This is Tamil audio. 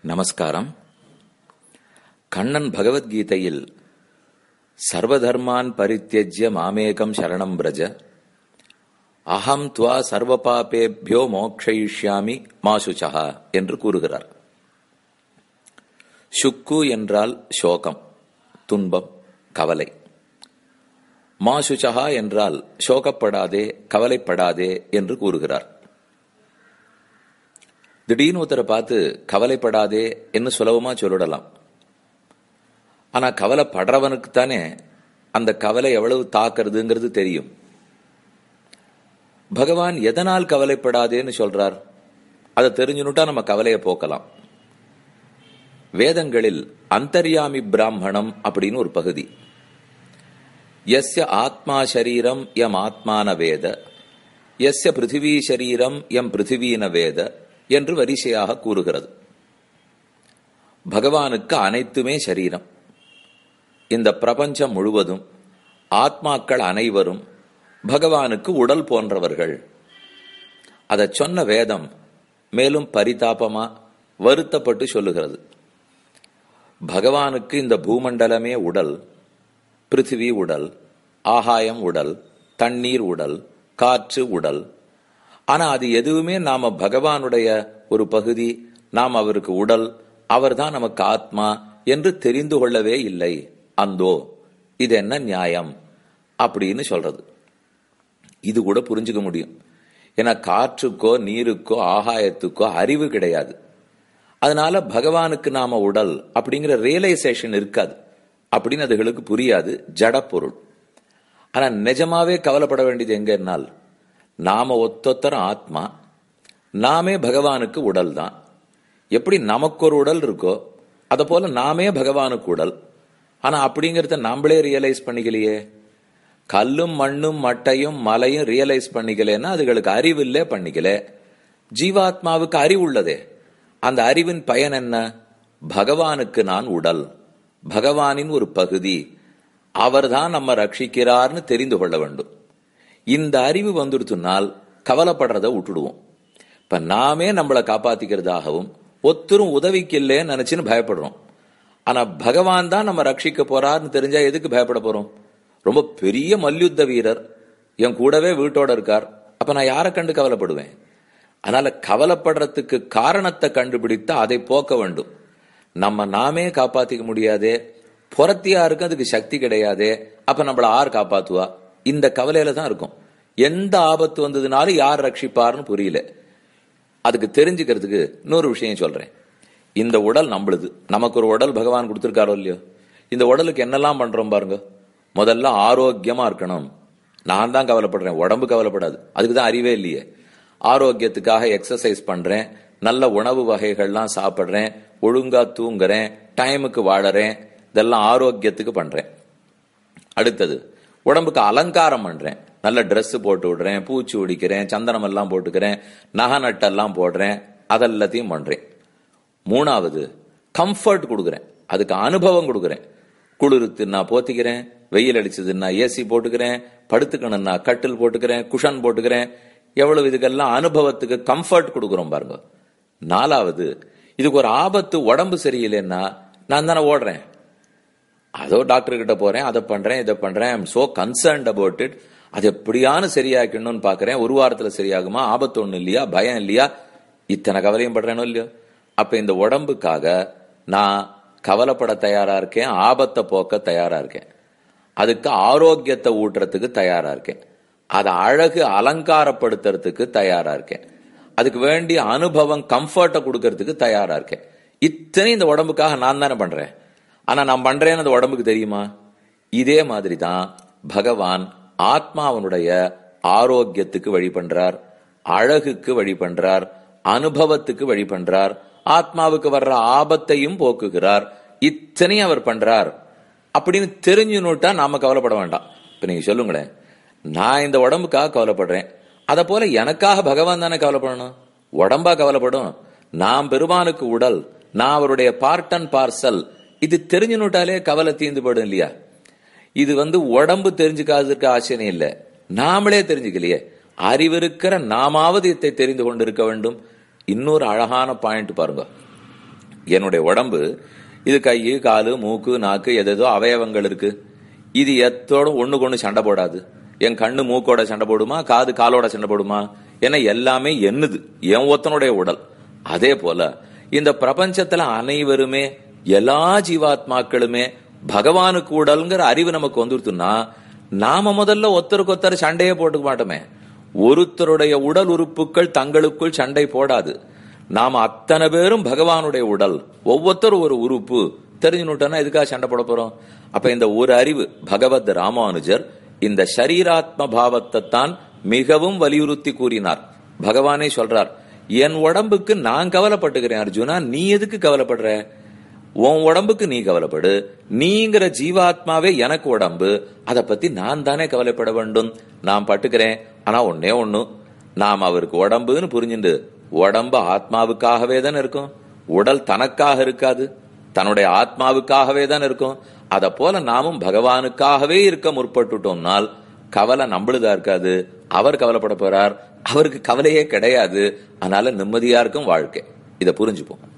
நமஸ்காரம் கண்ணன் பகவத்கீதையில் சர்வதர்மான் பரித்தியஜ்ய மாமேகம் சரணம் பிரஜ அகம் துவா சர்வபாபேபியோ மோக்ஷயிஷ்யாமி மாசுச்சா என்று கூறுகிறார் சுக்கு என்றால் சோகம் துன்பம் கவலை மாசுச்சகா என்றால் சோகப்படாதே கவலைப்படாதே என்று கூறுகிறார் திடீர்னு ஒருத்தரை பார்த்து கவலைப்படாதே என்று சுலபமா சொல்லிடலாம் ஆனா கவலைப்படுறவனுக்கு தானே அந்த கவலை எவ்வளவு தாக்குறதுங்கிறது தெரியும் பகவான் எதனால் கவலைப்படாதேன்னு சொல்றார் அதை தெரிஞ்சுனுட்டா நம்ம கவலையை போக்கலாம் வேதங்களில் அந்தர்யாமி பிராமணம் அப்படின்னு ஒரு பகுதி எஸ்ய ஆத்மா சரீரம் எம் ஆத்மான வேத எஸ்ய பிருத்திவி சரீரம் எம் பிருத்திவீன வேத என்று வரிசையாக கூறுகிறது பகவானுக்கு அனைத்துமே சரீரம் இந்த பிரபஞ்சம் முழுவதும் ஆத்மாக்கள் அனைவரும் பகவானுக்கு உடல் போன்றவர்கள் அதை சொன்ன வேதம் மேலும் பரிதாபமா வருத்தப்பட்டு சொல்லுகிறது பகவானுக்கு இந்த பூமண்டலமே உடல் பிருத்திவி உடல் ஆகாயம் உடல் தண்ணீர் உடல் காற்று உடல் ஆனா அது எதுவுமே நாம பகவானுடைய ஒரு பகுதி நாம் அவருக்கு உடல் அவர்தான் நமக்கு ஆத்மா என்று தெரிந்து கொள்ளவே இல்லை அந்தோ இது என்ன நியாயம் அப்படின்னு சொல்றது இது கூட புரிஞ்சுக்க முடியும் ஏன்னா காற்றுக்கோ நீருக்கோ ஆகாயத்துக்கோ அறிவு கிடையாது அதனால பகவானுக்கு நாம உடல் அப்படிங்கிற ரியலைசேஷன் இருக்காது அப்படின்னு அதுகளுக்கு புரியாது ஜட பொருள் ஆனா நிஜமாவே கவலைப்பட வேண்டியது எங்கன்னால் நாம ஒத்தொத்தரம் ஆத்மா நாமே பகவானுக்கு உடல் தான் எப்படி நமக்கு ஒரு உடல் இருக்கோ அத போல நாமே பகவானுக்கு உடல் ஆனா அப்படிங்கறத நாமளே ரியலைஸ் பண்ணிக்கலையே கல்லும் மண்ணும் மட்டையும் மலையும் ரியலைஸ் பண்ணிக்கலன்னா அதுகளுக்கு அறிவு இல்ல பண்ணிக்கல ஜீவாத்மாவுக்கு அறிவு உள்ளதே அந்த அறிவின் பயன் என்ன பகவானுக்கு நான் உடல் பகவானின் ஒரு பகுதி அவர்தான் நம்ம ரட்சிக்கிறார்னு தெரிந்து கொள்ள வேண்டும் இந்த அறிவு வந்துடுத்துனால் கவலைப்படுறத விட்டுடுவோம் இப்ப நாமே நம்மளை காப்பாத்திக்கிறதாகவும் ஒத்தரும் உதவிக்கு இல்லைன்னு நினைச்சுன்னு பயப்படுறோம் ஆனா பகவான் தான் நம்ம ரட்சிக்க போறார்னு தெரிஞ்சா எதுக்கு பயப்பட போறோம் ரொம்ப பெரிய மல்யுத்த வீரர் என் கூடவே வீட்டோட இருக்கார் அப்ப நான் யாரை கண்டு கவலைப்படுவேன் அதனால கவலைப்படுறதுக்கு காரணத்தை கண்டுபிடித்து அதை போக்க வேண்டும் நம்ம நாமே காப்பாத்திக்க முடியாதே புறத்தியாருக்கு அதுக்கு சக்தி கிடையாதே அப்ப நம்மள ஆர் காப்பாத்துவா இந்த கவலையில தான் இருக்கும் எந்த ஆபத்து வந்ததுனாலும் யார் ரட்சிப்பார்னு புரியல அதுக்கு தெரிஞ்சுக்கிறதுக்கு இன்னொரு விஷயம் சொல்றேன் இந்த உடல் நம்மளுது நமக்கு ஒரு உடல் பகவான் கொடுத்திருக்காரோ இல்லையோ இந்த உடலுக்கு என்னெல்லாம் பண்றோம் பாருங்க முதல்ல ஆரோக்கியமா இருக்கணும் நான் தான் கவலைப்படுறேன் உடம்பு கவலைப்படாது அதுக்கு தான் அறிவே இல்லையே ஆரோக்கியத்துக்காக எக்ஸசைஸ் பண்றேன் நல்ல உணவு வகைகள்லாம் சாப்பிடுறேன் ஒழுங்கா தூங்குறேன் டைமுக்கு வாழறேன் இதெல்லாம் ஆரோக்கியத்துக்கு பண்றேன் அடுத்தது உடம்புக்கு அலங்காரம் பண்றேன் நல்ல ட்ரெஸ் போட்டு விடுறேன் பூச்சி உடிக்கிறேன் சந்தனம் எல்லாம் போட்டுக்கிறேன் நகை நட்டெல்லாம் போடுறேன் அதெல்லாத்தையும் பண்றேன் மூணாவது கம்ஃபர்ட் கொடுக்குறேன் அதுக்கு அனுபவம் கொடுக்குறேன் குளிருத்துன்னா போத்திக்கிறேன் வெயில் அடிச்சதுன்னா ஏசி போட்டுக்கிறேன் படுத்துக்கணும்னா கட்டில் போட்டுக்கிறேன் குஷன் போட்டுக்கிறேன் எவ்வளவு இதுக்கெல்லாம் அனுபவத்துக்கு கம்ஃபர்ட் கொடுக்குறோம் பாருங்க நாலாவது இதுக்கு ஒரு ஆபத்து உடம்பு சரியில்லைன்னா நான் தானே ஓடுறேன் அதோ டாக்டர் கிட்ட போறேன் அதை பண்றேன் இதை பண்றேன் I'm so concerned about it அது எப்படியான சரியாக்கணும்னு பாக்குறேன் ஒரு வாரத்துல சரியாகுமா ஆபத்து ஒண்ணு இல்லையா பயம் இல்லையா இத்தனை கவலையும் படுறேனோ இல்லையோ அப்ப இந்த உடம்புக்காக நான் கவலைப்பட தயாரா இருக்கேன் ஆபத்தை போக்க தயாரா இருக்கேன் அதுக்கு ஆரோக்கியத்தை ஊட்டுறதுக்கு தயாரா இருக்கேன் அதை அழகு அலங்காரப்படுத்துறதுக்கு தயாரா இருக்கேன் அதுக்கு வேண்டிய அனுபவம் கம்ஃபர்ட்டை கொடுக்கறதுக்கு தயாரா இருக்கேன் இத்தனை இந்த உடம்புக்காக நான் தானே பண்றேன் ஆனா நான் பண்றேன்னு அந்த உடம்புக்கு தெரியுமா இதே மாதிரி தான் பகவான் ஆத்மாவனுடைய ஆரோக்கியத்துக்கு வழி பண்றார் அழகுக்கு வழி பண்றார் அனுபவத்துக்கு வழி பண்றார் ஆத்மாவுக்கு வர்ற ஆபத்தையும் போக்குகிறார் இத்தனையும் அவர் பண்றார் அப்படின்னு தெரிஞ்சுனுட்டா நாம கவலைப்பட வேண்டாம் இப்ப நீங்க சொல்லுங்களேன் நான் இந்த உடம்புக்காக கவலைப்படுறேன் அத போல எனக்காக பகவான் தானே கவலைப்படணும் உடம்பா கவலைப்படும் நான் பெருமானுக்கு உடல் நான் அவருடைய பார்ட் அண்ட் பார்சல் இது தெரிஞ்சுனுட்டாலே கவலை தீர்ந்து போடும் இல்லையா இது வந்து உடம்பு தெரிஞ்சுக்காததுக்கு ஆச்சரியம் இல்ல நாமளே தெரிஞ்சுக்கலையே அறிவிருக்கிற நாமாவது இதை தெரிந்து கொண்டிருக்க வேண்டும் இன்னொரு அழகான பாயிண்ட் பாருங்க என்னுடைய உடம்பு இது கை காலு மூக்கு நாக்கு எதேதோ அவயவங்கள் இருக்கு இது எத்தோட ஒண்ணுக்கு ஒண்ணு சண்டை போடாது என் கண்ணு மூக்கோட சண்டை போடுமா காது காலோட சண்டை போடுமா ஏன்னா எல்லாமே என்னது என் ஒத்தனுடைய உடல் அதே போல இந்த பிரபஞ்சத்துல அனைவருமே எல்லா ஜீவாத்மாக்களுமே பகவானுக்கு உடல்ங்கிற அறிவு நமக்கு வந்துருத்துன்னா நாம முதல்ல ஒருத்தருக்கு ஒருத்தர் சண்டையே போட்டுக்க மாட்டோமே ஒருத்தருடைய உடல் உறுப்புகள் தங்களுக்குள் சண்டை போடாது நாம அத்தனை பேரும் பகவானுடைய உடல் ஒவ்வொருத்தரும் ஒரு உறுப்பு தெரிஞ்சுனுட்டோம்னா எதுக்காக சண்டை போட போறோம் அப்ப இந்த ஒரு அறிவு பகவத் ராமானுஜர் இந்த ஷரீராத்ம பாவத்தை தான் மிகவும் வலியுறுத்தி கூறினார் பகவானே சொல்றார் என் உடம்புக்கு நான் கவலைப்பட்டுக்கிறேன் அர்ஜுனா நீ எதுக்கு கவலைப்படுற உன் உடம்புக்கு நீ கவலைப்படு நீங்கிற ஜீவாத்மாவே எனக்கு உடம்பு அத பத்தி நான் தானே கவலைப்பட வேண்டும் நான் பட்டுக்கிறேன் ஆனா ஒன்னே ஒண்ணு நாம் அவருக்கு உடம்புன்னு புரிஞ்சுண்டு உடம்பு ஆத்மாவுக்காகவே தானே இருக்கும் உடல் தனக்காக இருக்காது தன்னுடைய ஆத்மாவுக்காகவே தான் இருக்கும் அத போல நாமும் பகவானுக்காகவே இருக்க முற்பட்டுட்டோம்னால் கவலை நம்மளுதா இருக்காது அவர் கவலைப்பட போறார் அவருக்கு கவலையே கிடையாது அதனால நிம்மதியா இருக்கும் வாழ்க்கை இத புரிஞ்சுப்போம்